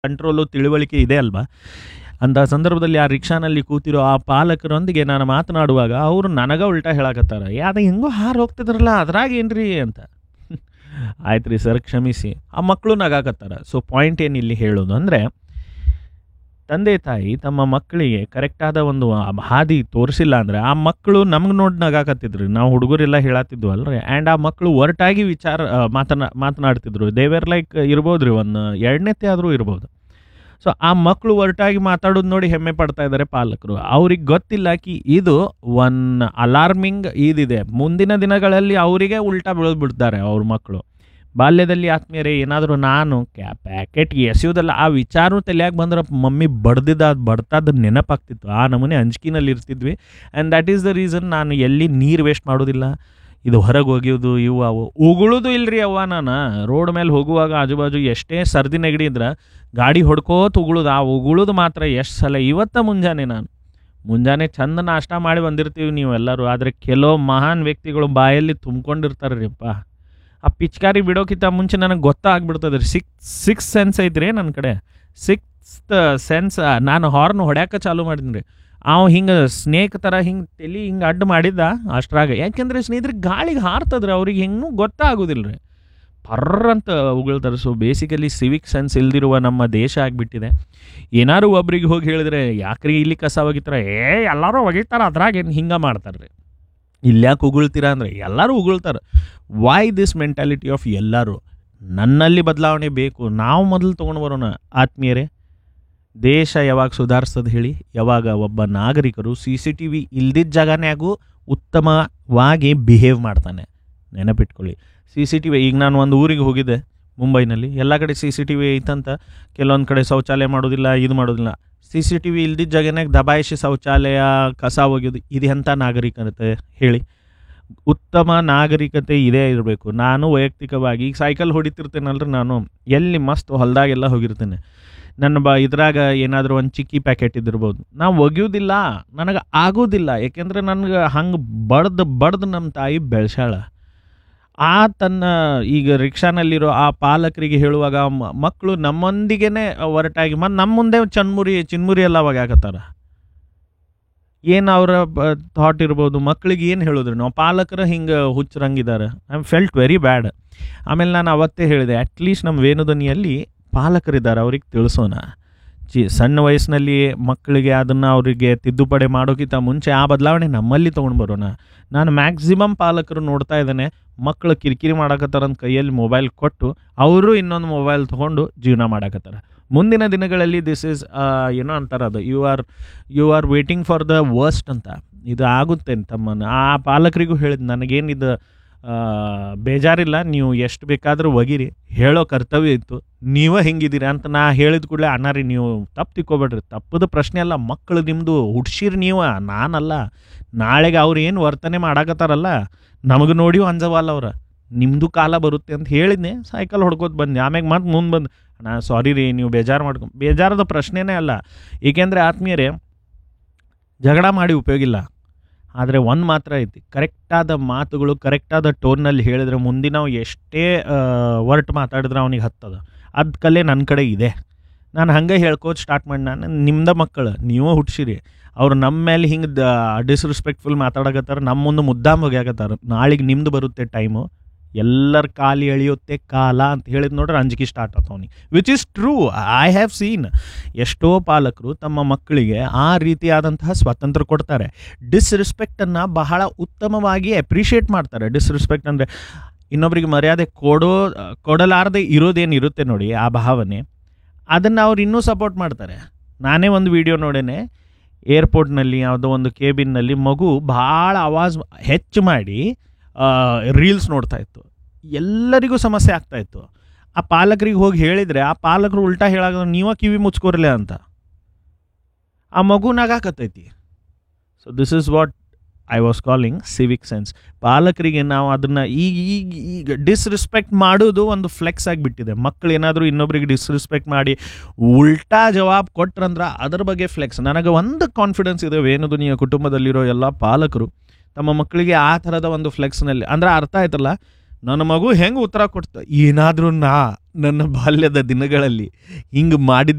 control ತಿಳುವಳಿಕೆ ಇದೆ ಅಲ್ವಾ ಅಂಥ ಸಂದರ್ಭದಲ್ಲಿ ಆ ರಿಕ್ಷಾನಲ್ಲಿ ಕೂತಿರೋ ಆ ಪಾಲಕರೊಂದಿಗೆ ನಾನು ಮಾತನಾಡುವಾಗ ಅವರು ನನಗ ಉಲ್ಟಾ ಹೇಳಕತ್ತಾರ ಯಾದ ಹೆಂಗೋ ಹಾರು ಹೋಗ್ತಿದ್ರಲ್ಲ ಅದ್ರಾಗ ಏನ್ರಿ ಅಂತ ಆಯ್ತು ರೀ ಸರ್ ಕ್ಷಮಿಸಿ ಆ ಮಕ್ಕಳು ನಗಾಕತ್ತಾರ ಸೊ ಪಾಯಿಂಟ್ ಏನು ಇಲ್ಲಿ ಹೇಳೋದು ಅಂದರೆ ತಂದೆ ತಾಯಿ ತಮ್ಮ ಮಕ್ಕಳಿಗೆ ಕರೆಕ್ಟಾದ ಒಂದು ಆ ಹಾದಿ ತೋರಿಸಿಲ್ಲ ಅಂದರೆ ಆ ಮಕ್ಕಳು ನಮ್ಗೆ ನೋಡಿ ನಗಾಕತ್ತಿದ್ರು ನಾವು ಹುಡುಗರೆಲ್ಲ ಹೇಳತ್ತಿದ್ವು ಅಲ್ರಿ ಆ್ಯಂಡ್ ಆ ಮಕ್ಕಳು ಒರಟಾಗಿ ವಿಚಾರ ಆ, ಮಾತನಾ ಮಾತನಾಡ್ತಿದ್ರು ದೇವೇರ್ ಲೈಕ್ ಇರ್ಬೋದು ರೀ ಒಂದು ಎರಡನೇತೆ ಆದರೂ ಇರ್ಬೋದು ಸೊ ಆ ಮಕ್ಕಳು ಒರಟಾಗಿ ಮಾತಾಡೋದು ನೋಡಿ ಹೆಮ್ಮೆ ಪಡ್ತಾ ಇದ್ದಾರೆ ಪಾಲಕರು ಅವ್ರಿಗೆ ಗೊತ್ತಿಲ್ಲ ಕಿ ಇದು ಒನ್ ಅಲಾರ್ಮಿಂಗ್ ಇದಿದೆ ಮುಂದಿನ ದಿನಗಳಲ್ಲಿ ಅವರಿಗೆ ಉಲ್ಟಾ ಬೀಳ್ಬಿಡ್ತಾರೆ ಅವ್ರ ಮಕ್ಕಳು ಬಾಲ್ಯದಲ್ಲಿ ಆತ್ಮೀಯರೇ ಏನಾದರೂ ನಾನು ಕ್ಯಾ ಪ್ಯಾಕೆಟ್ಗೆ ಎಸೆಯೋದಲ್ಲ ಆ ವಿಚಾರ ತಲೆಯಾಗ ಬಂದ್ರೆ ಮಮ್ಮಿ ಬಡ್ದಿದ್ದ ಅದು ಬಡ್ತಾದ ನೆನಪಾಗ್ತಿತ್ತು ಆ ನಮೂನೆ ಅಂಜಿಕಿನಲ್ಲಿ ಇರ್ತಿದ್ವಿ and that is the reason ನಾನು ಎಲ್ಲಿ ನೀರು ವೇಸ್ಟ್ ಮಾಡೋದಿಲ್ಲ ಇದು ಹೊರಗೆ ಹೋಗಿಯೋದು ಇವು ಅವು ಉಗುಳೋದು ಇಲ್ರಿ ಅವ್ವ ನಾನು ರೋಡ್ ಮೇಲೆ ಹೋಗುವಾಗ ಆಜುಬಾಜು ಎಷ್ಟೇ ಸರ್ದಿ ನೆಗಡಿ ಇದ್ರೆ ಗಾಡಿ ಹೊಡ್ಕೋತ ಉಗುಳೋದು ಆ ಉಗುಳೋದು ಮಾತ್ರ ಎಷ್ಟು ಸಲ ಇವತ್ತ ಮುಂಜಾನೆ ನಾನು ಮುಂಜಾನೆ ಚಂದ ನಾಷ್ಟ ಮಾಡಿ ಬಂದಿರ್ತೀವಿ ನೀವೆಲ್ಲರೂ ಆದರೆ ಕೆಲವು ಮಹಾನ್ ವ್ಯಕ್ತಿಗಳು ಬಾಯಲ್ಲಿ ತುಂಬ್ಕೊಂಡಿರ್ತಾರೆ ರೀಪ್ಪ ಆ ಪಿಚ್ಕಾರಿ ಬಿಡೋಕ್ಕಿಂತ ಮುಂಚೆ ನನಗೆ ಗೊತ್ತಾಗ್ಬಿಡ್ತದೆ ರೀ ಸಿಕ್ಸ್ ಸಿಕ್ಸ್ ಸೆನ್ಸ್ ಐತ್ರಿ ನನ್ನ ಕಡೆ ಸಿಕ್ಸ್ತ್ ಸೆನ್ಸ್ ನಾನು ಹಾರ್ನ್ ಹೊಡ್ಯಾಕ ಚಾಲು ಮಾಡಿದ್ನಿ ರೀ ಅವ ಹಿಂಗೆ ಸ್ನೇಕ್ ಥರ ಹಿಂಗೆ ತಲೆ ಹಿಂಗೆ ಅಡ್ಡ ಮಾಡಿದ್ದ ಅಷ್ಟ್ರಾಗ ಯಾಕೆಂದ್ರೆ ಸ್ನೇಹಿತರಿಗೆ ಗಾಳಿಗೆ ಹಾರ್ತದ್ರಿ ಅವ್ರಿಗೆ ಹೆಂಗೂ ಗೊತ್ತಾಗೋದಿಲ್ಲ ರೀ ಪರ್ರ್ ಅಂತ ಉಗುಳ್ತಾರೆ ಸೊ ಬೇಸಿಕಲಿ ಸಿವಿಕ್ ಸೆನ್ಸ್ ಇಲ್ದಿರುವ ನಮ್ಮ ದೇಶ ಆಗಿಬಿಟ್ಟಿದೆ ಏನಾರು ಒಬ್ರಿಗೆ ಹೋಗಿ ಹೇಳಿದ್ರೆ ಯಾಕ್ರಿ ಇಲ್ಲಿ ಕಸ ಒಗಿತಾರೆ ಏ ಎಲ್ಲರೂ ಒಗಿತಾರೆ ಅದ್ರಾಗ ಏನು ಹಿಂಗೆ ಮಾಡ್ತಾರೆ ರೀ ಇಲ್ಯಾಕೆ ಉಗುಳ್ತೀರಾ ಅಂದರೆ ಎಲ್ಲರೂ ಉಗುಳ್ತಾರೆ ವೈ ದಿಸ್ ಮೆಂಟಾಲಿಟಿ ಆಫ್ ಎಲ್ಲರೂ ನನ್ನಲ್ಲಿ ಬದಲಾವಣೆ ಬೇಕು ನಾವು ಮೊದಲು ತೊಗೊಂಡು ಬರೋಣ ಆತ್ಮೀಯರೇ ದೇಶ ಯಾವಾಗ ಸುಧಾರಿಸ್ತದೆ ಹೇಳಿ ಯಾವಾಗ ಒಬ್ಬ ನಾಗರಿಕರು ಸಿ ಸಿ ಟಿ ವಿ ಇಲ್ದಿದ್ದ ಜಾಗನ್ಯಾಗೂ ಉತ್ತಮವಾಗಿ ಬಿಹೇವ್ ಮಾಡ್ತಾನೆ ನೆನಪಿಟ್ಕೊಳ್ಳಿ ಸಿ ಸಿ ಟಿ ವಿ ಈಗ ನಾನು ಒಂದು ಊರಿಗೆ ಹೋಗಿದ್ದೆ ಮುಂಬೈನಲ್ಲಿ ಎಲ್ಲ ಕಡೆ ಸಿ ಸಿ ಟಿ ವಿ ಐತಂತ ಕೆಲವೊಂದು ಕಡೆ ಶೌಚಾಲಯ ಮಾಡೋದಿಲ್ಲ ಇದು ಮಾಡೋದಿಲ್ಲ ಸಿ ಸಿ ಟಿ ವಿ ಇಲ್ದಿದ್ದ ಜಾಗನಾಗ ದಬಾಯಿಸಿ ಶೌಚಾಲಯ ಕಸ ಒಗೆಯೋದು ಇದು ಎಂಥ ನಾಗರಿಕತೆ ಹೇಳಿ ಉತ್ತಮ ನಾಗರಿಕತೆ ಇದೇ ಇರಬೇಕು ನಾನು ವೈಯಕ್ತಿಕವಾಗಿ ಈಗ ಸೈಕಲ್ ಹೊಡಿತಿರ್ತೇನಲ್ರಿ ನಾನು ಎಲ್ಲಿ ಮಸ್ತ್ ಹೊಲದಾಗೆಲ್ಲ ಹೋಗಿರ್ತೇನೆ ನನ್ನ ಬ ಇದ್ರಾಗ ಏನಾದರೂ ಒಂದು ಚಿಕ್ಕಿ ಪ್ಯಾಕೆಟ್ ಇದ್ದಿರ್ಬೋದು ನಾವು ಒಗೆಯೋದಿಲ್ಲ ನನಗೆ ಆಗೋದಿಲ್ಲ ಯಾಕೆಂದ್ರೆ ನನಗೆ ಹಂಗೆ ಬಡ್ದು ಬಡ್ದು ನಮ್ಮ ತಾಯಿ ಬೆಳೆಸಾಳ ಆ ತನ್ನ ಈಗ ರಿಕ್ಷಾನಲ್ಲಿರೋ ಆ ಪಾಲಕರಿಗೆ ಹೇಳುವಾಗ ಮ- ಮಕ್ಕಳು ನಮ್ಮೊಂದಿಗೆನೇ ಹೊರಟಾಗಿ ಮತ್ತು ನಮ್ಮ ಮುಂದೆ ಚನ್ಮುರಿ ಚಿನ್ಮುರಿ ಎಲ್ಲ ಒಗ್ಯಾಕತ್ತಾರ ಏನು ಅವರ ಥಾಟ್ ಇರ್ಬೋದು ಮಕ್ಕಳಿಗೆ ಏನು ಹೇಳಿದ್ರು ನಾವು ಪಾಲಕರು ಹಿಂಗೆ ಹುಚ್ಚರಂಗಿದ್ದಾರೆ I am felt very bad ಆಮೇಲೆ ನಾನು ಅವತ್ತೇ ಹೇಳಿದೆ ಅಟ್ಲೀಸ್ಟ್ ನಮ್ಮ ವೇಣುಧ್ವನಿಯಲ್ಲಿ ಪಾಲಕರಿದ್ದಾರೆ ಅವ್ರಿಗೆ ತಿಳಿಸೋಣ ಚಿ ಸಣ್ಣ ವಯಸ್ಸಿನಲ್ಲಿ ಮಕ್ಕಳಿಗೆ ಅದನ್ನು ಅವರಿಗೆ ತಿದ್ದುಪಡಿ ಮಾಡೋಕ್ಕಿಂತ ಮುಂಚೆ ಆ ಬದಲಾವಣೆ ನಮ್ಮಲ್ಲಿ ತೊಗೊಂಡು ಬರೋಣ ನಾನು ಮ್ಯಾಕ್ಸಿಮಮ್ ಪಾಲಕರು ನೋಡ್ತಾ ಇದ್ದೇನೆ ಮಕ್ಕಳು ಕಿರಿಕಿರಿ ಮಾಡಕತ್ತಾರಂತ ಕೈಯಲ್ಲಿ ಮೊಬೈಲ್ ಕೊಟ್ಟು ಅವರು ಇನ್ನೊಂದು ಮೊಬೈಲ್ ತೊಗೊಂಡು ಜೀವನ ಮಾಡಕತ್ತಾರ ಮುಂದಿನ ದಿನಗಳಲ್ಲಿ ದಿಸ್ ಇಸ್ ಏನೋ ಅಂತಾರೆ ಅದು you are you are waiting for the worst ಅಂತ ಇದು ಆಗುತ್ತೆ ತಮ್ಮನ್ನು ಆ ಪಾಲಕರಿಗೂ ಹೇಳಿದ್ ನನಗೇನಿದು ಆ, ಬೇಜಾರಿಲ್ಲ ನೀವು ಎಷ್ಟು ಬೇಕಾದರೂ ಒಗಿರಿ ಹೇಳೋ ಕರ್ತವ್ಯ ಇತ್ತು ನೀವೇ ಹೆಂಗಿದ್ದೀರಿ ಅಂತ ನಾ ಹೇಳಿದ ಕೂಡಲೇ ಅಣ್ಣ ರೀ ನೀವು ತಪ್ಪು ತಿಕ್ಕೋಬೇಡ್ರಿ ತಪ್ಪದ ಪ್ರಶ್ನೆ ಅಲ್ಲ ಮಕ್ಕಳು ನಿಮ್ಮದು ಹುಡ್ಸಿರಿ ನೀವು ನಾನಲ್ಲ ನಾಳೆಗೆ ಅವ್ರು ಏನು ವರ್ತನೆ ಮಾಡಾಕತ್ತಾರಲ್ಲ ನಮಗೆ ನೋಡಿ ಅಂಜವಲ್ಲ ಅವ್ರ ನಿಮ್ಮದು ಕಾಲ ಬರುತ್ತೆ ಅಂತ ಹೇಳಿದ್ನೆ ಸೈಕಲ್ ಹೊಡ್ಕೋತ ಬಂದೆ ಆಮ್ಯಾಗ ಮತ್ತೆ ಮುಂದೆ ಬಂದು ಅಣ್ಣ ಸಾರಿ ರೀ ನೀವು ಬೇಜಾರು ಮಾಡ್ಕೊಂಡು ಬೇಜಾರದ ಪ್ರಶ್ನೆನೇ ಅಲ್ಲ ಏಕೆಂದರೆ ಆತ್ಮೀಯರೇ ಜಗಳ ಮಾಡಿ ಉಪಯೋಗ ಇಲ್ಲ ಆದರೆ ಒಂದು ಮಾತ್ರ ಐತಿ ಕರೆಕ್ಟಾದ ಮಾತುಗಳು ಕರೆಕ್ಟಾದ ಟೋನ್ನಲ್ಲಿ ಹೇಳಿದ್ರೆ ಮುಂದಿನ ಎಷ್ಟೇ ವರ್ಟ್ ಮಾತಾಡಿದ್ರೆ ಅವನಿಗೆ ಹತ್ತದ ಅದು ಕಲೆ ನನ್ನ ಕಡೆ ಇದೆ ನಾನು ಹಂಗೆ ಹೇಳ್ಕೋತ ಸ್ಟಾರ್ಟ್ ಮಾಡಿ ನಾನು ನಿಮ್ದ ಮಕ್ಕಳು ನೀವೇ ಹುಟ್ಸಿರಿ ಅವ್ರು ನಮ್ಮ ಮೇಲೆ ಹಿಂಗೆ ಡಿಸ್ರೆಸ್ಪೆಕ್ಟ್ಫುಲ್ ಮಾತಾಡಕತ್ತಾರ ನಮ್ಮ ಮುಂದೆ ಮುದ್ದಾಮ್ ಹೋಗ್ಯಾಕತ್ತಾರ ನಾಳೆಗೆ ನಿಮ್ದು ಬರುತ್ತೆ ಟೈಮು ಎಲ್ಲರ ಕಾಲು ಎಳೆಯುತ್ತೆ ಕಾಲ ಅಂತ ಹೇಳಿದ್ ನೋಡ್ರೆ ಅಂಜಿಕೆ ಸ್ಟಾರ್ಟ್ ಆತ ಅವ್ನಿಗೆ which is true I have seen ಎಷ್ಟೋ ಪಾಲಕರು ತಮ್ಮ ಮಕ್ಕಳಿಗೆ ಆ ರೀತಿಯಾದಂತಹ ಸ್ವಾತಂತ್ರ್ಯ ಕೊಡ್ತಾರೆ ಡಿಸ್ರೆಸ್ಪೆಕ್ಟನ್ನು ಬಹಳ ಉತ್ತಮವಾಗಿ ಅಪ್ರಿಷಿಯೇಟ್ ಮಾಡ್ತಾರೆ ಡಿಸ್ರೆಸ್ಪೆಕ್ಟ್ ಅಂದರೆ ಇನ್ನೊಬ್ರಿಗೆ ಮರ್ಯಾದೆ ಕೊಡೋ ಕೊಡಲಾರದೆ ಇರೋದೇನು ಇರುತ್ತೆ ನೋಡಿ ಆ ಭಾವನೆ ಅದನ್ನು ಅವ್ರು ಇನ್ನೂ ಸಪೋರ್ಟ್ ಮಾಡ್ತಾರೆ ನಾನೇ ಒಂದು ವಿಡಿಯೋ ನೋಡೇನೆ ಏರ್ಪೋರ್ಟ್ನಲ್ಲಿ ಯಾವುದೋ ಒಂದು ಕೇಬಿನ್ನಲ್ಲಿ ಮಗು ಭಾಳ ಆವಾಜ್ ಹೆಚ್ಚು ಮಾಡಿ ರೀಲ್ಸ್ ನೋಡ್ತಾ ಇತ್ತು ಎಲ್ಲರಿಗೂ ಸಮಸ್ಯೆ ಆಗ್ತಾ ಇತ್ತು ಆ ಪಾಲಕರಿಗೆ ಹೋಗಿ ಹೇಳಿದರೆ ಆ ಪಾಲಕರು ಉಲ್ಟಾ ಹೇಳಾಗ ನೀವ ಕಿವಿ ಮುಚ್ಕೋರ್ಲೆ ಅಂತ ಆ ಮಗು ನಗಾಕತ್ತೈತಿ so this is what I was calling civic sense ಪಾಲಕರಿಗೆ ನಾವು ಅದನ್ನು ಈಗ ಈಗ ಈಗ ಡಿಸ್ರೆಸ್ಪೆಕ್ಟ್ ಮಾಡೋದು ಒಂದು ಫ್ಲೆಕ್ಸ್ ಆಗಿಬಿಟ್ಟಿದೆ ಮಕ್ಕಳು ಏನಾದರೂ ಇನ್ನೊಬ್ರಿಗೆ ಡಿಸ್ರೆಸ್ಪೆಕ್ಟ್ ಮಾಡಿ ಉಲ್ಟಾ ಜವಾಬ್ ಕೊಟ್ರಂದ್ರೆ ಅದ್ರ ಬಗ್ಗೆ ಫ್ಲೆಕ್ಸ್ ನನಗೆ ಒಂದು ಕಾನ್ಫಿಡೆನ್ಸ್ ಇದೆ ವೇಣುದುನಿಯ ಕುಟುಂಬದಲ್ಲಿರೋ ಎಲ್ಲ ಪಾಲಕರು ತಮ್ಮ ಮಕ್ಕಳಿಗೆ ಆ ಥರದ ಒಂದು ಫ್ಲೆಕ್ಸ್ನಲ್ಲಿ ಅಂದ್ರೆ ಅರ್ಥ ಆಯ್ತಲ್ಲ ನನ್ನ ಮಗು ಹೆಂಗೆ ಉತ್ತರ ಕೊಡ್ತ ಏನಾದರೂ ನಾ ನನ್ನ ಬಾಲ್ಯದ ದಿನಗಳಲ್ಲಿ ಹಿಂಗೆ ಮಾಡಿದ್ದೆ